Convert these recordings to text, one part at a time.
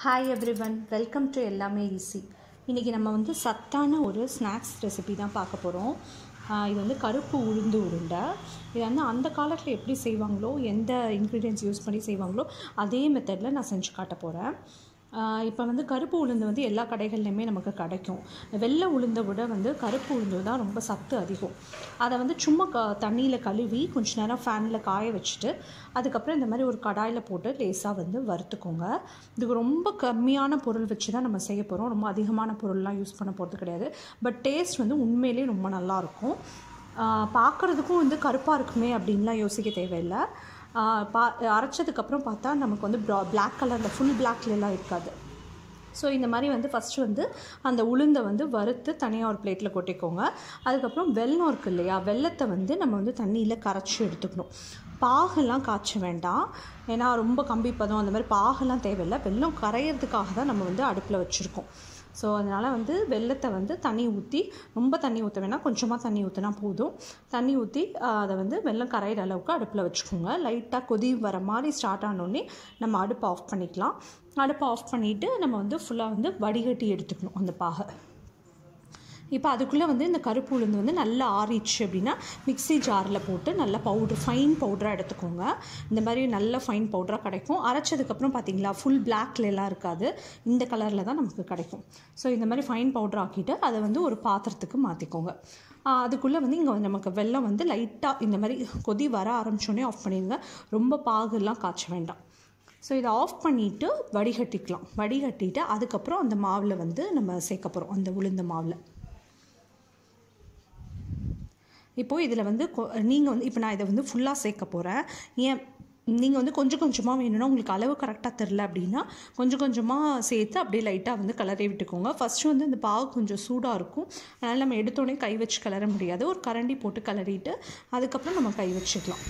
hi every one welcome to எல்லாமே easy இன்றைக்கி நம்ம வந்து சத்தான ஒரு ஸ்நாக்ஸ் ரெசிபி தான் பார்க்க போகிறோம் இது வந்து கருப்பு உளுந்து உருண்டை இது வந்து அந்த காலத்தில் எப்படி செய்வாங்களோ எந்த இன்க்ரீடியன்ஸ் யூஸ் பண்ணி செய்வாங்களோ அதே மெத்தடில் நான் செஞ்சு காட்ட போகிறேன் இப்போ வந்து கருப்பு உளுந்து வந்து எல்லா கடைகள்லையுமே நமக்கு கிடைக்கும் வெள்ளை உளுந்தை விட வந்து கருப்பு உளுந்து தான் ரொம்ப சத்து அதிகம் அதை வந்து சும்மா க தண்ணியில் கழுவி கொஞ்ச நேரம் ஃபேனில் காய வச்சுட்டு அதுக்கப்புறம் இந்த மாதிரி ஒரு கடாயில் போட்டு லேசாக வந்து வறுத்துக்கோங்க இதுக்கு ரொம்ப கம்மியான பொருள் வச்சு தான் நம்ம செய்ய போகிறோம் ரொம்ப அதிகமான பொருள்லாம் யூஸ் பண்ண போகிறது கிடையாது பட் டேஸ்ட் வந்து உண்மையிலே ரொம்ப நல்லாயிருக்கும் பார்க்குறதுக்கும் வந்து கருப்பாக இருக்குமே அப்படின்லாம் யோசிக்க தேவையில்லை பா அரைச்சதுக்கப்புறம் பார்த்தா நமக்கு வந்து ப்ரா பிளாக் கலரில் ஃபுல் பிளாக்லலாம் இருக்காது ஸோ இந்த மாதிரி வந்து ஃபஸ்ட்டு வந்து அந்த உளுந்தை வந்து வறுத்து தனியாக ஒரு பிளேட்டில் கொட்டிக்கோங்க அதுக்கப்புறம் வெல்லம் இருக்குது இல்லையா வெள்ளத்தை வந்து நம்ம வந்து தண்ணியில் கரைச்சி எடுத்துக்கணும் பாகெல்லாம் காய்ச்ச வேண்டாம் ஏன்னா ரொம்ப கம்பி பதம் அந்த மாதிரி பாகெல்லாம் தேவையில்லை வெல்லம் கரையிறதுக்காக தான் நம்ம வந்து அடுப்பில் வச்சுருக்கோம் ஸோ அதனால் வந்து வெள்ளத்தை வந்து தண்ணி ஊற்றி ரொம்ப தண்ணி ஊற்ற வேணாம் கொஞ்சமாக தண்ணி ஊற்றினா போதும் தண்ணி ஊற்றி அதை வந்து வெள்ளம் கரையிற அளவுக்கு அடுப்பில் வச்சுக்கோங்க லைட்டாக கொதி வர மாதிரி ஸ்டார்ட் ஆனோடனே நம்ம அடுப்பை ஆஃப் பண்ணிக்கலாம் அடுப்பை ஆஃப் பண்ணிவிட்டு நம்ம வந்து ஃபுல்லாக வந்து வடிகட்டி எடுத்துக்கணும் அந்த பாகை இப்போ அதுக்குள்ளே வந்து இந்த கருப்பு உளுந்து வந்து நல்லா ஆறிச்சு அப்படின்னா மிக்ஸி ஜாரில் போட்டு நல்லா பவுட்ரு ஃபைன் பவுடராக எடுத்துக்கோங்க இந்த மாதிரி நல்ல ஃபைன் பவுடராக கிடைக்கும் அரைச்சதுக்கப்புறம் பார்த்தீங்களா ஃபுல் பிளாக்லலாம் இருக்காது இந்த கலரில் தான் நமக்கு கிடைக்கும் ஸோ இந்த மாதிரி ஃபைன் பவுடர் ஆக்கிட்டு அதை வந்து ஒரு பாத்திரத்துக்கு மாற்றிக்கோங்க அதுக்குள்ளே வந்து இங்கே நமக்கு வெள்ளம் வந்து லைட்டாக இந்த மாதிரி கொதி வர ஆரம்பிச்சோடனே ஆஃப் பண்ணிடுங்க ரொம்ப பாகுலாம் காய்ச்ச வேண்டாம் ஸோ இதை ஆஃப் பண்ணிவிட்டு வடிகட்டிக்கலாம் வடிகட்டிட்டு அதுக்கப்புறம் அந்த மாவில் வந்து நம்ம சேர்க்க போகிறோம் அந்த உளுந்த மாவில் இப்போது இதில் வந்து நீங்கள் வந்து இப்போ நான் இதை வந்து ஃபுல்லாக சேர்க்க போகிறேன் ஏன் நீங்கள் வந்து கொஞ்சம் கொஞ்சமாக வேணும்னா உங்களுக்கு அளவு கரெக்டாக தெரில அப்படின்னா கொஞ்சம் கொஞ்சமாக சேர்த்து அப்படியே லைட்டாக வந்து கலரே விட்டுக்கோங்க ஃபஸ்ட்டு வந்து இந்த பாகு கொஞ்சம் சூடாக இருக்கும் அதனால் நம்ம எடுத்தோடனே கை வச்சு கலர முடியாது ஒரு கரண்டி போட்டு கலரிட்டு அதுக்கப்புறம் நம்ம கை வச்சுக்கலாம்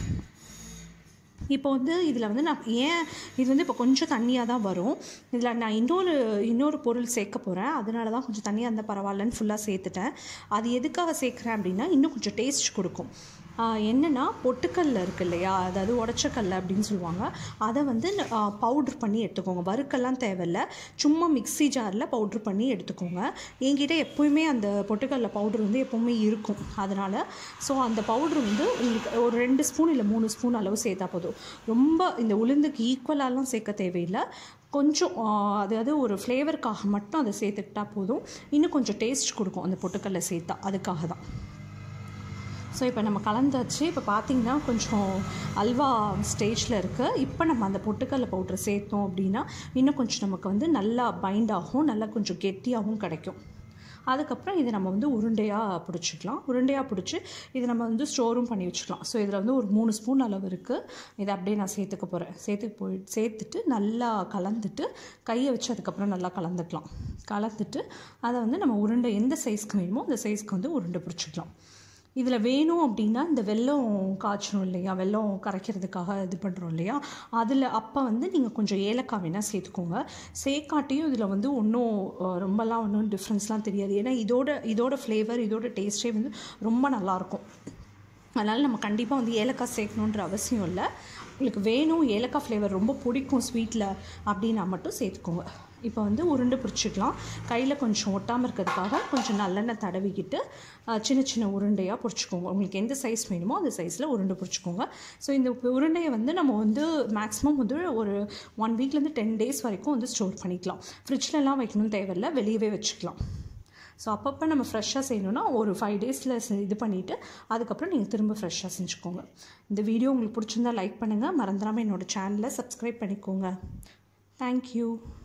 இப்போ வந்து இதில் வந்து நான் ஏன் இது வந்து இப்போ கொஞ்சம் தண்ணியாக தான் வரும் இதில் நான் இன்னொரு இன்னொரு பொருள் சேர்க்க போகிறேன் அதனால தான் கொஞ்சம் தண்ணியாக இருந்தால் பரவாயில்லன்னு ஃபுல்லாக சேர்த்துட்டேன் அது எதுக்காக சேர்க்குறேன் அப்படின்னா இன்னும் கொஞ்சம் டேஸ்ட் கொடுக்கும் என்னென்னா பொட்டுக்கல்ல இருக்குது இல்லையா அதாவது உடச்சக்கல்ல அப்படின்னு சொல்லுவாங்க அதை வந்து பவுட்ரு பண்ணி எடுத்துக்கோங்க வறுக்கெல்லாம் தேவையில்ல சும்மா மிக்ஸி ஜாரில் பவுட்ரு பண்ணி எடுத்துக்கோங்க என்கிட்ட எப்போயுமே அந்த பொட்டுக்கல்ல பவுட்ரு வந்து எப்போவுமே இருக்கும் அதனால் ஸோ அந்த பவுட்ரு வந்து உங்களுக்கு ஒரு ரெண்டு ஸ்பூன் இல்லை மூணு ஸ்பூன் அளவு சேர்த்தா போதும் ரொம்ப இந்த உளுந்துக்கு ஈக்குவலாலாம் சேர்க்க தேவையில்லை கொஞ்சம் அதாவது ஒரு ஃப்ளேவருக்காக மட்டும் அதை சேர்த்துக்கிட்டா போதும் இன்னும் கொஞ்சம் டேஸ்ட் கொடுக்கும் அந்த பொட்டுக்கல்ல சேர்த்தா அதுக்காக தான் ஸோ இப்போ நம்ம கலந்தாச்சு இப்போ பார்த்திங்கன்னா கொஞ்சம் அல்வா ஸ்டேஜில் இருக்குது இப்போ நம்ம அந்த பொட்டுக்கல்ல பவுட்ரு சேர்த்தோம் அப்படின்னா இன்னும் கொஞ்சம் நமக்கு வந்து நல்லா பைண்ட் ஆகும் நல்லா கொஞ்சம் கெட்டியாகவும் கிடைக்கும் அதுக்கப்புறம் இதை நம்ம வந்து உருண்டையாக பிடிச்சிக்கலாம் உருண்டையாக பிடிச்சி இதை நம்ம வந்து ஸ்டோரும் பண்ணி வச்சுக்கலாம் ஸோ இதில் வந்து ஒரு மூணு ஸ்பூன் அளவு இருக்குது இதை அப்படியே நான் சேர்த்துக்க போகிறேன் சேர்த்து போய் சேர்த்துட்டு நல்லா கலந்துட்டு கையை வச்சு அதுக்கப்புறம் நல்லா கலந்துக்கலாம் கலந்துட்டு அதை வந்து நம்ம உருண்டை எந்த சைஸ்க்கு வேணுமோ அந்த சைஸ்க்கு வந்து உருண்டை பிடிச்சிக்கலாம் இதில் வேணும் அப்படின்னா இந்த வெல்லம் காய்ச்சணும் இல்லையா வெல்லம் கரைக்கிறதுக்காக இது பண்ணுறோம் இல்லையா அதில் அப்போ வந்து நீங்கள் கொஞ்சம் ஏலக்காய் வேணால் சேர்த்துக்கோங்க சேர்க்காட்டியும் இதில் வந்து ஒன்றும் ரொம்பலாம் ஒன்றும் டிஃப்ரென்ஸ்லாம் தெரியாது ஏன்னா இதோட இதோட ஃப்ளேவர் இதோட டேஸ்ட்டே வந்து ரொம்ப நல்லாயிருக்கும் அதனால் நம்ம கண்டிப்பாக வந்து ஏலக்காய் சேர்க்கணுன்ற அவசியம் இல்லை உங்களுக்கு வேணும் ஏலக்காய் ஃப்ளேவர் ரொம்ப பிடிக்கும் ஸ்வீட்டில் அப்படின்னா மட்டும் சேர்த்துக்கோங்க இப்போ வந்து உருண்டை பிடிச்சிக்கலாம் கையில் கொஞ்சம் ஒட்டாமல் இருக்கிறதுக்காக கொஞ்சம் நல்லெண்ணெய் தடவிக்கிட்டு சின்ன சின்ன உருண்டையாக பிடிச்சிக்கோங்க உங்களுக்கு எந்த சைஸ் வேணுமோ அந்த சைஸில் உருண்டை பிடிச்சிக்கோங்க ஸோ இந்த உருண்டையை வந்து நம்ம வந்து மேக்ஸிமம் வந்து ஒரு ஒன் வீக்லேருந்து டென் டேஸ் வரைக்கும் வந்து ஸ்டோர் பண்ணிக்கலாம் ஃப்ரிட்ஜ்லலாம் வைக்கணும்னு தேவையில்லை வெளியவே வச்சுக்கலாம் ஸோ அப்பப்போ நம்ம ஃப்ரெஷ்ஷாக செய்யணுன்னா ஒரு ஃபைவ் டேஸில் இது பண்ணிவிட்டு அதுக்கப்புறம் நீங்கள் திரும்ப ஃப்ரெஷ்ஷாக செஞ்சுக்கோங்க இந்த வீடியோ உங்களுக்கு பிடிச்சிருந்தா லைக் பண்ணுங்கள் மறந்துடாமல் என்னோடய சேனலை சப்ஸ்கிரைப் பண்ணிக்கோங்க தேங்க்யூ